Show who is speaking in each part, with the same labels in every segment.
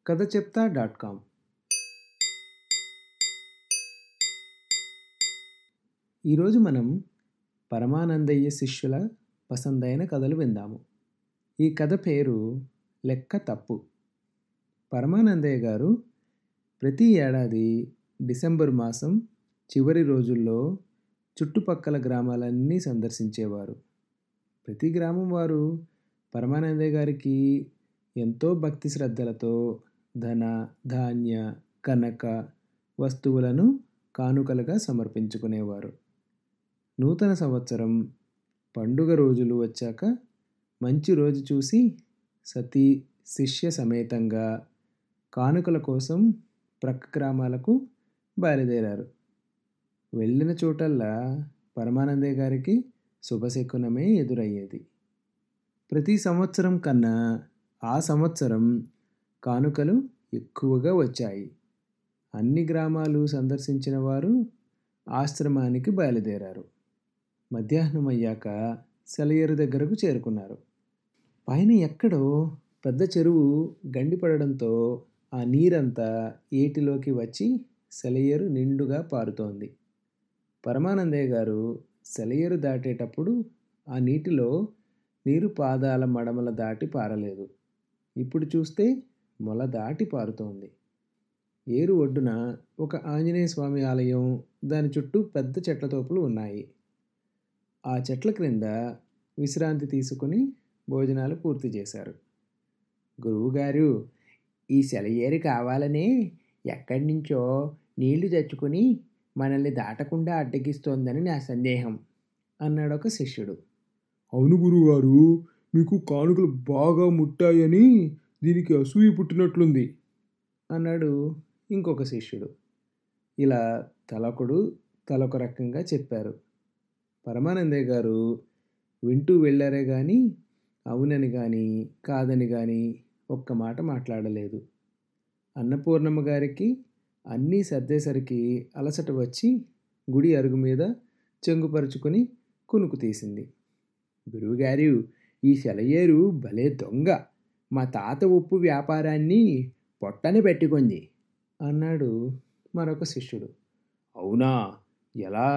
Speaker 1: కథ చెప్తా dot com ఈరోజు మనం పరమానందయ్య శిష్యుల పసందైన కథలు విందాము ఈ కథ పేరు లెక్క తప్పు పరమానందయ్య గారు ప్రతి ఏడాది డిసెంబర్ మాసం చివరి రోజుల్లో చుట్టుపక్కల గ్రామాలన్నీ సందర్శించేవారు ప్రతి గ్రామం వారు పరమానందయ్య గారికి ఎంతో భక్తి శ్రద్ధలతో ధన ధాన్య కనక వస్తువులను కానుకలుగా సమర్పించుకునేవారు నూతన సంవత్సరం పండుగ రోజులు వచ్చాక మంచి రోజు చూసి సతీ శిష్య సమేతంగా కానుకల కోసం ప్రక్క గ్రామాలకు బయలుదేరారు వెళ్ళిన చోటల్లా పరమానందయ్య గారికి శుభశకునమే ఎదురయ్యేది ప్రతి సంవత్సరం కన్నా ఆ సంవత్సరం కానుకలు ఎక్కువగా వచ్చాయి అన్ని గ్రామాలు సందర్శించిన వారు ఆశ్రమానికి బయలుదేరారు మధ్యాహ్నం అయ్యాక సెలయేరు దగ్గరకు చేరుకున్నారు పైన ఎక్కడో పెద్ద చెరువు గండిపడడంతో ఆ నీరంతా ఏటిలోకి వచ్చి సెలయేరు నిండుగా పారుతోంది పరమానందయ్య గారు సెలయేరు దాటేటప్పుడు ఆ నీటిలో నీరు పాదాల మడమల దాటి పారలేదు ఇప్పుడు చూస్తే మొల దాటి పారుతోంది ఏరు ఒడ్డున ఒక ఆంజనేయ స్వామి ఆలయం దాని చుట్టూ పెద్ద చెట్ల తోపులు ఉన్నాయి ఆ చెట్ల క్రింద విశ్రాంతి తీసుకుని భోజనాలు పూర్తి చేశారు గురువుగారు ఈ సెలయేరు కావాలనే ఎక్కడి నుంచో నీళ్లు తెచ్చుకుని మనల్ని దాటకుండా అడ్డగిస్తోందని నా సందేహం అన్నాడు ఒక శిష్యుడు
Speaker 2: అవును గురుగారు మీకు కానుకలు బాగా ముట్టాయని దీనికి అసూయ పుట్టినట్లుంది
Speaker 1: అన్నాడు ఇంకొక శిష్యుడు ఇలా తలొకడు తలొక రకంగా చెప్పారు పరమానందయ్య గారు వింటూ వెళ్ళారే కానీ అవునని కానీ కాదని కానీ ఒక్క మాట మాట్లాడలేదు అన్నపూర్ణమ్మ గారికి అన్నీ సర్దేసరికి అలసట వచ్చి గుడి అరుగు మీద చెంగుపరుచుకొని కునుకు తీసింది గురువుగారు ఈ సెలయేరు భలే దొంగ మా తాత ఉప్పు వ్యాపారాన్ని పొట్టని పెట్టుకుంది అన్నాడు మరొక శిష్యుడు
Speaker 2: అవునా ఎలా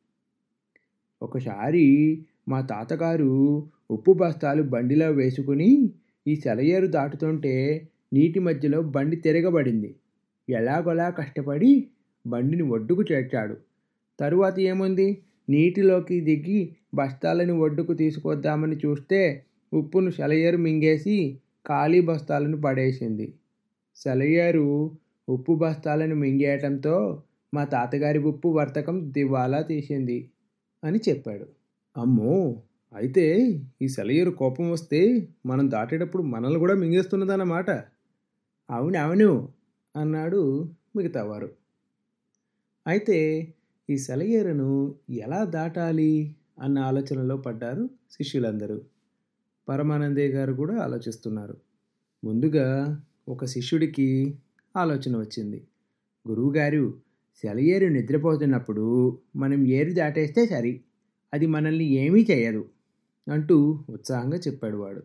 Speaker 1: ఒకసారి మా తాతగారు ఉప్పు బస్తాలు బండిలో వేసుకుని ఈ సెలయేరు దాటుతుంటే నీటి మధ్యలో బండి తిరగబడింది ఎలాగోలా కష్టపడి బండిని ఒడ్డుకు చేర్చాడు తరువాత ఏముంది నీటిలోకి దిగి బస్తాలను ఒడ్డుకు తీసుకొద్దామని చూస్తే ఉప్పును సెలయేరు మింగేసి ఖాళీ బస్తాలను పడేసింది సెలయేరు ఉప్పు బస్తాలను మింగేయటంతో మా తాతగారి ఉప్పు వర్తకం దివాలా తీసింది అని చెప్పాడు
Speaker 2: అమ్మో అయితే ఈ సెలయేరు కోపం వస్తే మనం దాటేటప్పుడు మనల్ని కూడా మింగేస్తున్నదన్నమాట
Speaker 1: అవునవును అన్నాడు మిగతావారు అయితే ఈ సెలయేరును ఎలా దాటాలి అన్న ఆలోచనలో పడ్డారు శిష్యులందరూ పరమానందయ్య గారు కూడా ఆలోచిస్తున్నారు ముందుగా ఒక శిష్యుడికి ఆలోచన వచ్చింది గురువుగారు సెలయేరు నిద్రపోతున్నప్పుడు మనం ఏరు దాటేస్తే సరి అది మనల్ని ఏమీ చేయదు అంటూ ఉత్సాహంగా చెప్పాడు వాడు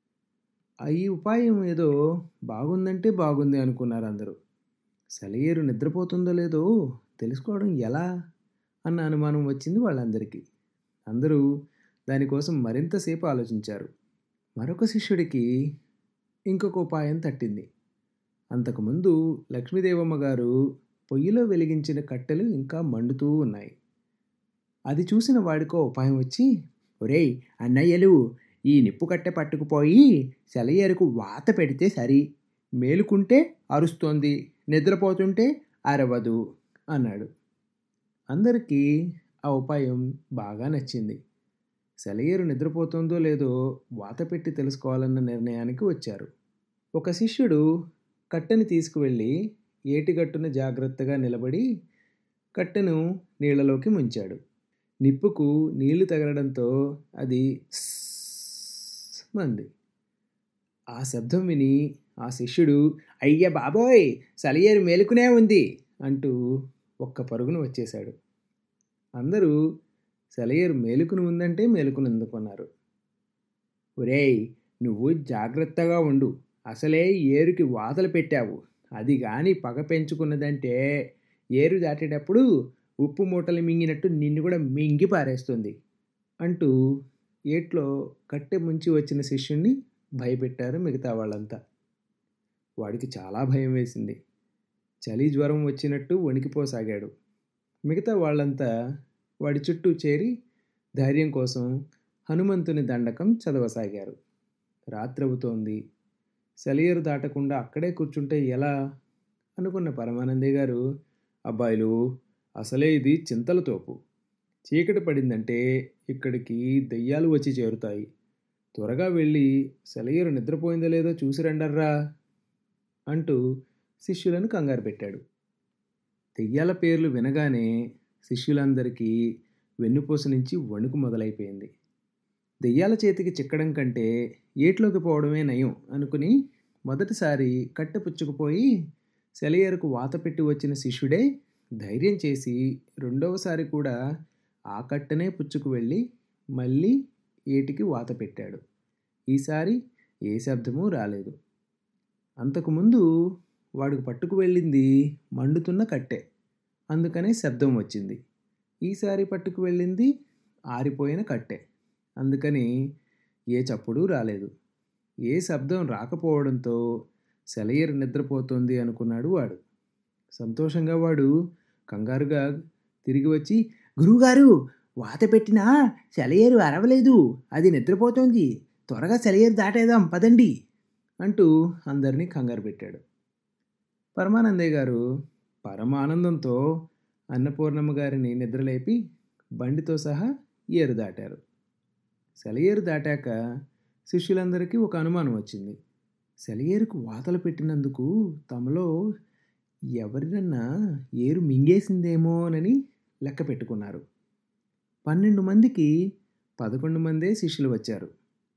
Speaker 1: ఈ ఉపాయం ఏదో బాగుందంటే బాగుంది అనుకున్నారు అందరూ సెలయేరు నిద్రపోతుందో లేదో తెలుసుకోవడం ఎలా అన్న అనుమానం వచ్చింది వాళ్ళందరికీ అందరూ దానికోసం మరింతసేపు ఆలోచించారు మరొక శిష్యుడికి ఇంకొక ఉపాయం తట్టింది అంతకుముందు లక్ష్మీదేవమ్మ గారు పొయ్యిలో వెలిగించిన కట్టెలు ఇంకా మండుతూ ఉన్నాయి అది చూసిన వాడికో ఉపాయం వచ్చి ఒరేయ్ అన్నయ్యలు ఈ నిప్పు కట్టె పట్టుకుపోయి సెలయేరుకు వాత పెడితే సరి మేలుకుంటే అరుస్తోంది నిద్రపోతుంటే అరవదు అన్నాడు అందరికీ ఆ ఉపాయం బాగా నచ్చింది సెలయేరు నిద్రపోతుందో లేదో వాత పెట్టి తెలుసుకోవాలన్న నిర్ణయానికి వచ్చారు ఒక శిష్యుడు కట్టెని తీసుకువెళ్ళి ఏటిగట్టున జాగ్రత్తగా నిలబడి కట్టెను నీళ్లలోకి ముంచాడు నిప్పుకు నీళ్లు తగలడంతో అది మంది ఆ శబ్దం విని ఆ శిష్యుడు అయ్య బాబోయ్ సలియేరు మేలుకునే ఉంది అంటూ ఒక్క పరుగును వచ్చేశాడు అందరూ సెలయేరు మేలుకుని ఉందంటే మేలుకుని అందుకున్నారు ఒరేయ్ నువ్వు జాగ్రత్తగా ఉండు అసలే ఏరుకి వాతలు పెట్టావు అది కానీ పగ పెంచుకున్నదంటే ఏరు దాటేటప్పుడు ఉప్పు మూటలు మింగినట్టు నిన్ను కూడా మింగి పారేస్తుంది అంటూ ఏట్లో కట్టె ముంచి వచ్చిన శిష్యుణ్ణి భయపెట్టారు మిగతా వాళ్ళంతా వాడికి చాలా భయం వేసింది చలి జ్వరం వచ్చినట్టు వణికిపోసాగాడు మిగతా వాళ్ళంతా వాడి చుట్టూ చేరి ధైర్యం కోసం హనుమంతుని దండకం చదవసాగారు రాత్రవుతోంది సెలయేరు దాటకుండా అక్కడే కూర్చుంటే ఎలా అనుకున్న పరమానందే గారు అబ్బాయిలు అసలే ఇది చింతల తోపు చీకటి పడిందంటే ఇక్కడికి దెయ్యాలు వచ్చి చేరుతాయి త్వరగా వెళ్ళి సెలయేరు నిద్రపోయిందో లేదో చూసి రండర్రా అంటూ శిష్యులను కంగారు పెట్టాడు దెయ్యాల పేర్లు వినగానే శిష్యులందరికీ వెన్నుపూస నుంచి వణుకు మొదలైపోయింది దెయ్యాల చేతికి చిక్కడం కంటే ఏట్లోకి పోవడమే నయం అనుకుని మొదటిసారి కట్టె పుచ్చుకుపోయి సెలయేరుకు వాత పెట్టి వచ్చిన శిష్యుడే ధైర్యం చేసి రెండవసారి కూడా ఆ కట్టెనే పుచ్చుకు వెళ్ళి మళ్ళీ ఏటికి వాత పెట్టాడు ఈసారి ఏ శబ్దమూ రాలేదు అంతకుముందు వాడికి పట్టుకు వెళ్ళింది మండుతున్న కట్టె అందుకనే శబ్దం వచ్చింది ఈసారి పట్టుకు వెళ్ళింది ఆరిపోయిన కట్టె అందుకని ఏ చప్పుడు రాలేదు ఏ శబ్దం రాకపోవడంతో సెలయేరు నిద్రపోతోంది అనుకున్నాడు వాడు సంతోషంగా వాడు కంగారుగా తిరిగి వచ్చి గురువుగారు వాత పెట్టినా సెలయేరు అరవలేదు అది నిద్రపోతోంది త్వరగా సెలయేరు దాటేదాం పదండి అంటూ అందరినీ కంగారు పెట్టాడు పరమానందయ్య గారు పరమానందంతో అన్నపూర్ణమ్మ గారిని నిద్రలేపి బండితో సహా ఏరు దాటారు సెలయేరు దాటాక శిష్యులందరికీ ఒక అనుమానం వచ్చింది సెలయేరుకు వాతలు పెట్టినందుకు తమలో ఎవరినన్నా ఏరు మింగేసిందేమోనని లెక్క పెట్టుకున్నారు పన్నెండు మందికి పదకొండు మందే శిష్యులు వచ్చారు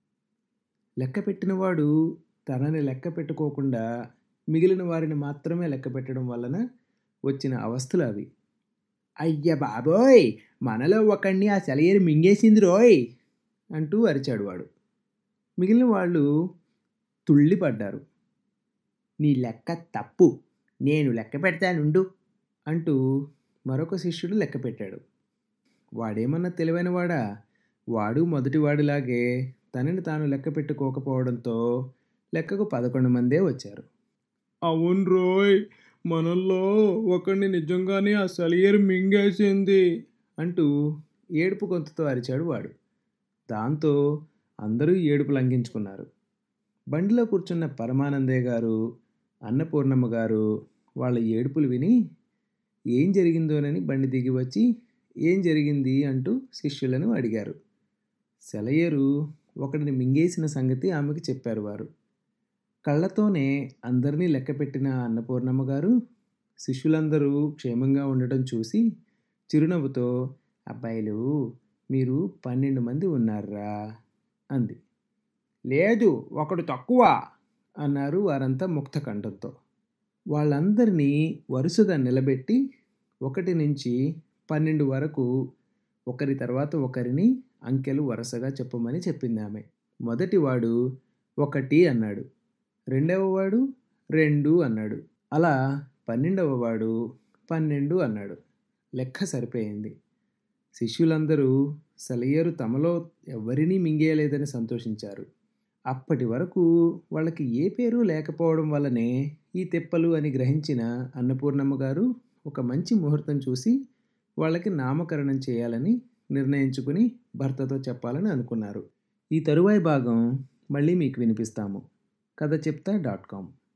Speaker 1: లెక్క పెట్టినవాడు తనని లెక్క పెట్టుకోకుండా మిగిలిన వారిని మాత్రమే లెక్క పెట్టడం వలన వచ్చిన అవస్థలు అవి అయ్య బాబోయ్ మనలో ఒకడిని ఆ సెలయేరు మింగేసింది రోయ్ అంటూ అరిచాడు వాడు మిగిలిన వాళ్ళు తుళ్ళిపడ్డారు నీ లెక్క తప్పు నేను లెక్క పెడతానుండు అంటూ మరొక శిష్యుడు లెక్క పెట్టాడు వాడేమన్నా తెలివైనవాడా వాడు మొదటివాడిలాగే తనని తాను లెక్క పెట్టుకోకపోవడంతో లెక్కకు పదకొండు మందే వచ్చారు
Speaker 2: అవును రోయ్ మనల్లో ఒకడిని నిజంగానే ఆ సెలయేరు మింగేసింది
Speaker 1: అంటూ ఏడుపు గొంతుతో అరిచాడు వాడు దాంతో అందరూ ఏడుపు లంఘించుకున్నారు బండిలో కూర్చున్న పరమానందయ్య గారు అన్నపూర్ణమ్మ గారు వాళ్ళ ఏడుపులు విని ఏం జరిగిందోనని బండి దిగి వచ్చి ఏం జరిగింది అంటూ శిష్యులను అడిగారు సెలయేరు ఒకడిని మింగేసిన సంగతి ఆమెకు చెప్పారు వారు కళ్ళతోనే అందరినీ లెక్కపెట్టిన అన్నపూర్ణమ్మ గారు శిష్యులందరూ క్షేమంగా ఉండటం చూసి చిరునవ్వుతో అబ్బాయిలు మీరు పన్నెండు మంది ఉన్నారా అంది లేదు ఒకడు తక్కువ అన్నారు వారంతా ముక్త కంఠంతో వాళ్ళందరినీ వరుసగా నిలబెట్టి ఒకటి నుంచి పన్నెండు వరకు ఒకరి తర్వాత ఒకరిని అంకెలు వరుసగా చెప్పమని చెప్పింది ఆమె మొదటివాడు ఒకటి అన్నాడు రెండవ వాడు రెండు అన్నాడు అలా పన్నెండవ వాడు పన్నెండు అన్నాడు లెక్క సరిపోయింది శిష్యులందరూ సెలయేరు తమలో ఎవరినీ మింగేయలేదని సంతోషించారు అప్పటి వరకు వాళ్ళకి ఏ పేరు లేకపోవడం వల్లనే ఈ తెప్పలు అని గ్రహించిన అన్నపూర్ణమ్మ గారు ఒక మంచి ముహూర్తం చూసి వాళ్ళకి నామకరణం చేయాలని నిర్ణయించుకుని భర్తతో చెప్పాలని అనుకున్నారు ఈ తరువాయి భాగం మళ్ళీ మీకు వినిపిస్తాము కథ చెప్తా డాట్ కామ్